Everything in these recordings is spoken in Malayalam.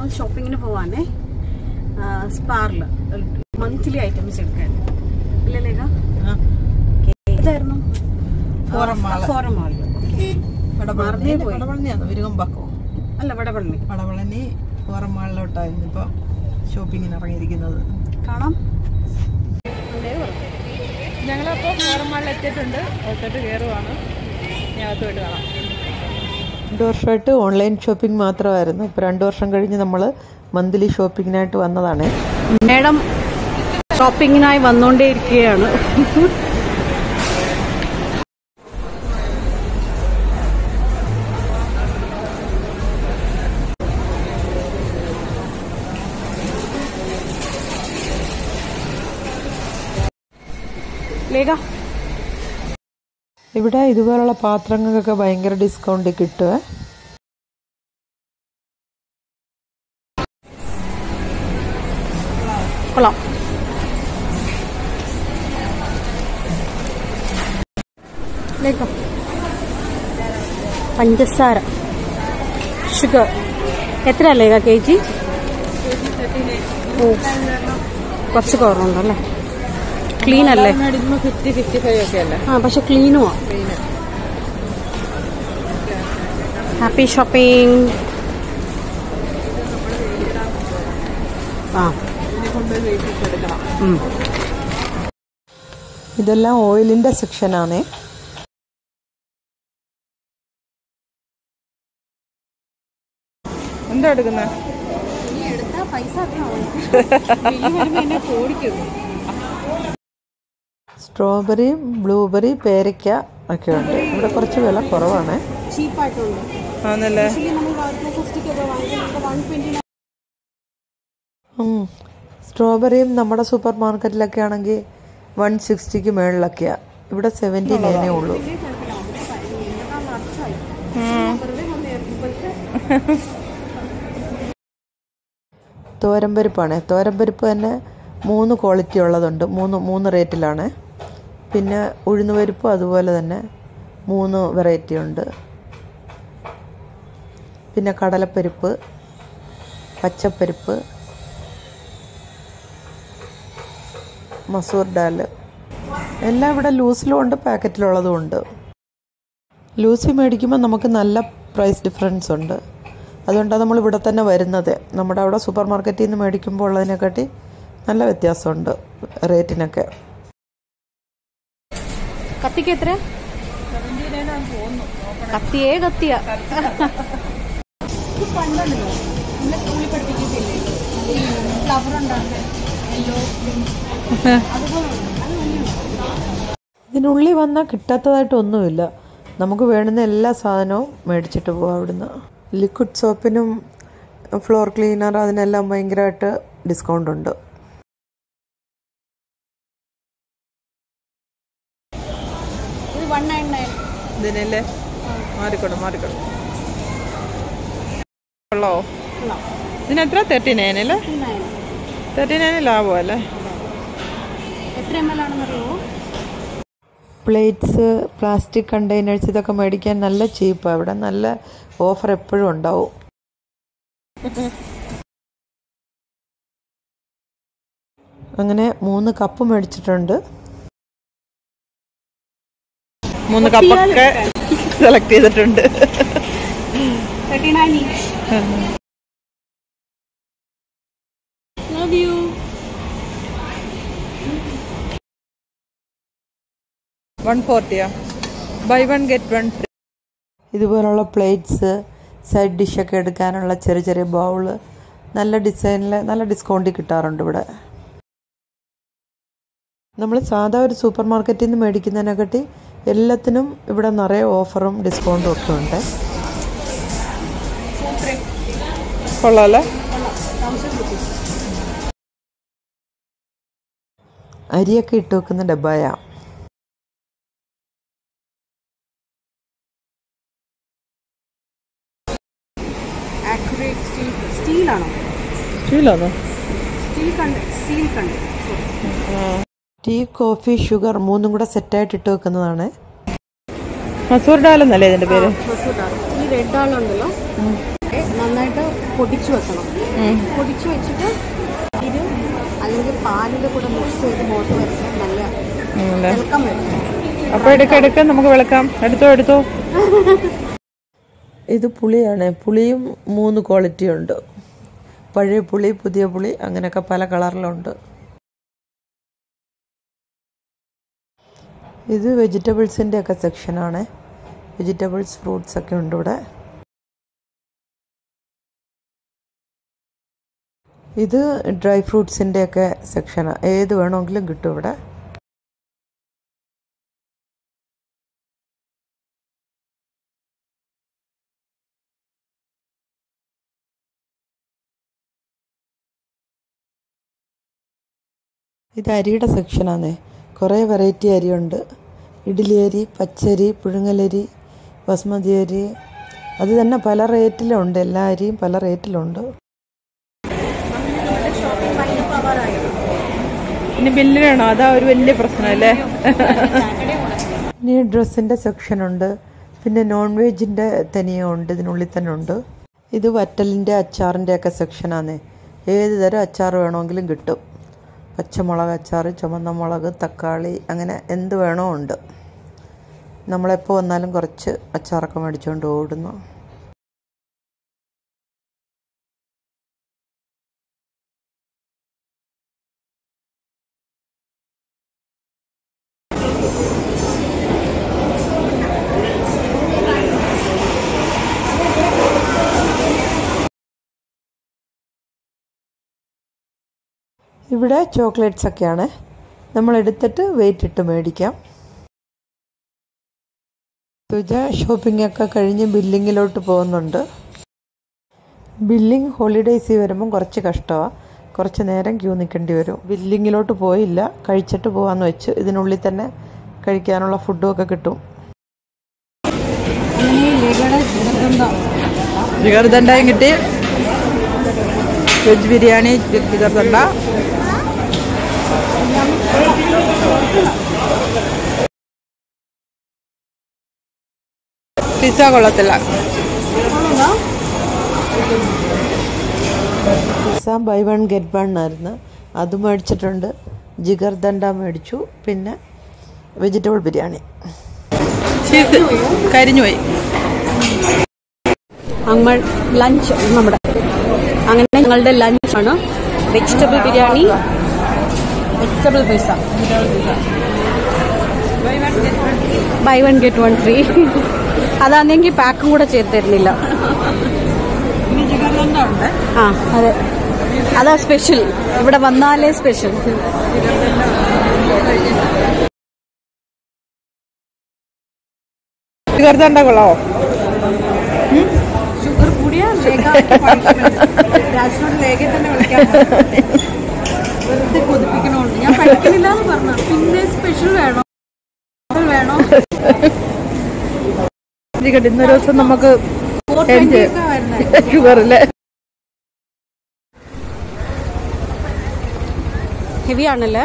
ഞങ്ങൾ ഷോപ്പിങ്ങിന് പോവാനേ സ്പാറിൽ മന്ത്ലി ഐറ്റംസ് എടുക്കാൻ ഇല്ല ലേഖ ഏതായിരുന്നു ഫോറം മാള്. ഫോറം മാളിൽ മറന്നേ പോയി. പടവളനിയാണ് വിരുകമ്പാക്കോ അല്ല വടപള്ളി പടവളനി ഫോറം മാളിലോട്ടായിരുന്നു ഇപ്പൊ ഷോപ്പിങ്ങിന് ഇറങ്ങിയിരിക്കുന്നത് കാണാം ഞങ്ങളപ്പോൾ ഫോറമാളിൽ എത്തിയിട്ടുണ്ട് അകത്തോട്ട് കയറുവാണ് ഇനി അകത്തോട്ട് കാണാം രണ്ട് വർഷമായിട്ട് ഓൺലൈൻ ഷോപ്പിംഗ് മാത്രമായിരുന്നു ഇപ്പൊ രണ്ടു വർഷം കഴിഞ്ഞ് നമ്മൾ മന്ത്ലി ഷോപ്പിങ്ങിനായിട്ട് വന്നതാണ് മേഡം ഷോപ്പിങ്ങിനായി വന്നുകൊണ്ടേയിരിക്കുകയാണ് ലേഖ ഇവിടെ ഇതുപോലുള്ള പാത്രങ്ങൾക്കൊക്കെ ഭയങ്കര ഡിസ്കൗണ്ട് കിട്ടുക കൊള്ളാം ലേഖ പഞ്ചസാര ഷുഗർ എത്ര ലേഖ കെ ജി ഓ കുറച്ച് കുറവുണ്ടല്ലേ ക്ലീൻ അല്ലേ മേടിക്കുമ്പോൾ ഫിഫ്റ്റി ഫിഫ്റ്റി ഫൈവ് ഒക്കെ അല്ലേ ആ പക്ഷെ ക്ലീനുമാ ഹാപ്പി ഷോപ്പിംഗ് ആ ഉം. ഇതെല്ലാം ഓയിലിന്റെ സെക്ഷനാണ് എന്താ എടുക്കുന്നത് സ്ട്രോബെറി ബ്ലൂബെറി പേരയ്ക്ക ഒക്കെ ഉണ്ട് ഇവിടെ കുറച്ച് വില കുറവാണ് ചീപ്പായിട്ടുണ്ട് ആന്നല്ലേ നമ്മൾ സിക്സ്റ്റിക്കൊക്കെ വാങ്ങിക്കുന്നത് വൺ ട്വന്റി ഉം. സ്ട്രോബെറിയും നമ്മുടെ സൂപ്പർ മാർക്കറ്റിലൊക്കെ ആണെങ്കിൽ വൺ സിക്സ്റ്റിക്ക് മേളിലൊക്കെയാണ് ഇവിടെ സെവൻറ്റി നയനേ ഉള്ളൂ തോരമ്പരിപ്പാണ് തോരമ്പരിപ്പ് തന്നെ മൂന്ന് ക്വാളിറ്റി ഉള്ളതുണ്ട് മൂന്ന് മൂന്ന് റേറ്റിലാണ് പിന്നെ ഉഴുന്നുപരിപ്പും അതുപോലെ തന്നെ മൂന്ന് വെറൈറ്റി ഉണ്ട് പിന്നെ കടലപ്പരിപ്പ് പച്ചപ്പരിപ്പ് മസൂർ ഡാൽ എല്ലാം ഇവിടെ ലൂസിലും ഉണ്ട് പാക്കറ്റിലുള്ളതും ഉണ്ട് ലൂസി മേടിക്കുമ്പോൾ നമുക്ക് നല്ല പ്രൈസ് ഡിഫറൻസ് ഉണ്ട് അതുകൊണ്ടാണ് നമ്മൾ ഇവിടെ തന്നെ വരുന്നത് നമ്മുടെ അവിടെ സൂപ്പർ മാർക്കറ്റിൽ നിന്ന് മേടിക്കുമ്പോൾ ഉള്ളതിനെക്കാട്ടി നല്ല വ്യത്യാസമുണ്ട് റേറ്റിനൊക്കെ കത്തിക്ക് എത്ര കത്തിയേ കത്തിയ ഇതിനുള്ളിൽ വന്നാൽ കിട്ടാത്തതായിട്ടൊന്നുമില്ല നമുക്ക് വേണ്ടുന്ന എല്ലാ സാധനവും മേടിച്ചിട്ട് പോകാം അവിടുന്ന് ലിക്വിഡ് സോപ്പിനും ഫ്ലോർ ക്ലീനർ അതിനെല്ലാം ഭയങ്കരമായിട്ട് ഡിസ്കൗണ്ട് ഉണ്ട് ഇത് വൺ നയൻ നയൻ ഇതിനല്ലേ മാറിക്കോട്ടെ മാറിക്കോട്ടെ ഉള്ളോ ഇതിന് എത്ര തേർട്ടി നയൻ അല്ലേ നയൻ തേർട്ടി നയൻ ലാഭം അല്ലേ എത്ര എം എൽ ആണെന്നറിയോ പ്ലേറ്റ്സ് പ്ലാസ്റ്റിക് കണ്ടെയ്നേഴ്സ് ഇതൊക്കെ മേടിക്കാൻ നല്ല ചീപ്പാണ് ഇവിടെ നല്ല ഓഫർ എപ്പോഴും ഉണ്ടാവും അങ്ങനെ മൂന്ന് കപ്പ് മേടിച്ചിട്ടുണ്ട് മൂന്ന് കപ്പൊക്കെ സെലക്ട് ചെയ്തിട്ടുണ്ട് thirty nine love you one ഫോർട്ടിയാ buy one get one free ഇതുപോലുള്ള പ്ലേറ്റ്സ് സൈഡ് ഡിഷൊക്കെ എടുക്കാനുള്ള ചെറിയ ചെറിയ ബൗള് നല്ല ഡിസൈനിൽ നല്ല ഡിസ്കൗണ്ടിൽ കിട്ടാറുണ്ട് ഇവിടെ നമ്മൾ സാധാ ഒരു സൂപ്പർ മാർക്കറ്റിൽ നിന്ന് മേടിക്കുന്നതിനെക്കാട്ടി എല്ലാത്തിനും ഇവിടെ നിറയെ ഓഫറും ഡിസ്കൗണ്ടും ഒക്കെ ഉണ്ട് കൊള്ളാല്ലേ അരിയൊക്കെ ഇട്ട് വെക്കുന്ന ഡബ്ബായ ആക്യുറേറ്റ് സ്റ്റീൽ സ്റ്റീലാണോ സ്റ്റീലാണോ സ്റ്റീൽ കണ്ട് സ്റ്റീൽ കണ്ട് ടീ കോഫി ഷുഗർ മൂന്നും കൂടെ സെറ്റായിട്ട് ഇട്ട് വെക്കുന്നതാണ് മസൂർ ഡാൽ എന്നല്ലേ ഇതിന്റെ പേര് ഈ റെഡ് ആളുണ്ടല്ലോ നന്നായിട്ട് പൊടിച്ചു വെക്കണം പൊടിച്ചു വെച്ചിട്ട് ഇത് അല്ലെങ്കിൽ പാലിൻ്റെ കൂടെ മിക്സ് ചെയ്ത് ബോട്ട് വെച്ചാൽ നല്ല വെൽക്കം വരും അപ്പൊ എടുക്ക എടുക്ക നമുക്ക് വിളക്കാം എടുത്തോ എടുത്തോ ഇത് പുളിയാണ് പുളിയും മൂന്ന് ക്വാളിറ്റി ഉണ്ട് പഴയ പുളി പുതിയ പുളി അങ്ങനെയൊക്കെ പല കളറിലുണ്ട് ഇത് വെജിറ്റബിൾസിൻ്റെ ഒക്കെ സെക്ഷനാണ് വെജിറ്റബിൾസ് ഫ്രൂട്ട്സ് ഒക്കെ ഉണ്ട് ഇവിടെ ഇത് ഡ്രൈ ഫ്രൂട്ട്സിൻ്റെ ഒക്കെ സെക്ഷനാണ് ഏത് വേണമെങ്കിലും കിട്ടും ഇവിടെ ഇത് അരിയുടെ സെക്ഷനാണ് കുറേ വെറൈറ്റി അരിയുണ്ട് ഇഡ്ഡലി അരി പച്ചരി പുഴുങ്ങലരി ബസ്മതി അരി അത് തന്നെ പല റേറ്റിലുണ്ട് എല്ലാ അരിയും പല റേറ്റിലുണ്ട് ഇനി ബില്ലിനാണോ അതാ ഒരു വലിയ പ്രശ്നം അല്ലേ ഇനി ഡ്രസ്സിൻ്റെ സെക്ഷനുണ്ട് പിന്നെ നോൺ വെജിൻ്റെ തനിയും ഉണ്ട് ഇതിനുള്ളിൽ തന്നെ ഉണ്ട് ഇത് വറ്റലിൻ്റെ അച്ചാറിൻ്റെ ഒക്കെ സെക്ഷനാണ് ഏത് തരം അച്ചാർ വേണമെങ്കിലും കിട്ടും പച്ചമുളക് അച്ചാർ ചുമന്ന മുളക് തക്കാളി അങ്ങനെ എന്ത് വേണോ ഉണ്ട് നമ്മളെപ്പോൾ വന്നാലും കുറച്ച് അച്ചാറൊക്കെ മേടിച്ചുകൊണ്ട് ഓടുന്നു ഇവിടെ ചോക്ലേറ്റ്സ് ഒക്കെയാണ് നമ്മൾ എടുത്തിട്ട് വെയിറ്റ് ഇട്ട് മേടിക്കാം സുജ ഷോപ്പിംഗ് ഒക്കെ കഴിഞ്ഞ് ബില്ലിങ്ങിലോട്ട് പോകുന്നുണ്ട് ബില്ലിംഗ് ഹോളിഡേയ്സിൽ വരുമ്പം കുറച്ച് കഷ്ടമാണ് കുറച്ച് നേരം ക്യൂ നിൽക്കേണ്ടി വരും ബില്ലിങ്ങിലോട്ട് പോയില്ല കഴിച്ചിട്ട് പോകാമെന്ന് വെച്ച് ഇതിനുള്ളിൽ തന്നെ കഴിക്കാനുള്ള ഫുഡും ഒക്കെ കിട്ടും അങ്ങനെ ലേഖയുടെ ജിഗർദണ്ഡ ജിഗർദണ്ഡയും കിട്ടി വെജ് ബിരിയാണി ജിഗർദണ്ഡ പിസ്സ കൊള്ളത്തില്ല pizza buy one get one ആയിരുന്നു അത് മേടിച്ചിട്ടുണ്ട് ജിഗർ ദണ്ട മേടിച്ചു പിന്നെ വെജിറ്റബിൾ ബിരിയാണി ചീസ് കരിഞ്ഞുപോയി നമ്മൾ ലഞ്ച് നമ്മുടെ അങ്ങനെ ഞങ്ങളുടെ ലഞ്ചാണ് vegetable biryani vegetable pizza buy one get one free അതാണെങ്കിൽ പാക്കും കൂടെ ചെയ്ത് തരുന്നില്ല ആ അതെ അതാ സ്പെഷ്യൽ ഇവിടെ വന്നാലേ സ്പെഷ്യൽ ജിഗർദണ്ഡ കൊള്ളാവോ ഷുഗർ കൂടിയ രാജിനോട് ലേഖയെ തന്നെ വിളിക്കാൻ വെറുതെ കൊതിപ്പിക്കണോണ്ട് ഞാൻ പഠിക്കുന്നില്ല എന്ന് പറഞ്ഞു പിന്നെ സ്പെഷ്യൽ വേണോ അത് വേണോ ഇരിക്കട്ടെ ഇന്നൊരു ദിവസം നമുക്ക് ഫോർ ട്വന്റി ഒക്കെ വരുന്നത് ഷുഗർ അല്ലേ ഹെവി ആണല്ലേ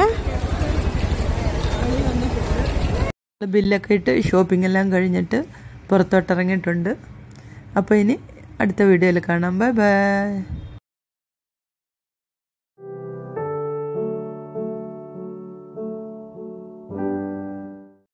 ബില്ലൊക്കെ ഇട്ട് ഷോപ്പിംഗ് എല്ലാം കഴിഞ്ഞിട്ട് പുറത്തോട്ട് ഇറങ്ങിയിട്ടുണ്ട് അപ്പോൾ ഇനി അടുത്ത വീഡിയോയിൽ കാണാം ബൈ ബൈ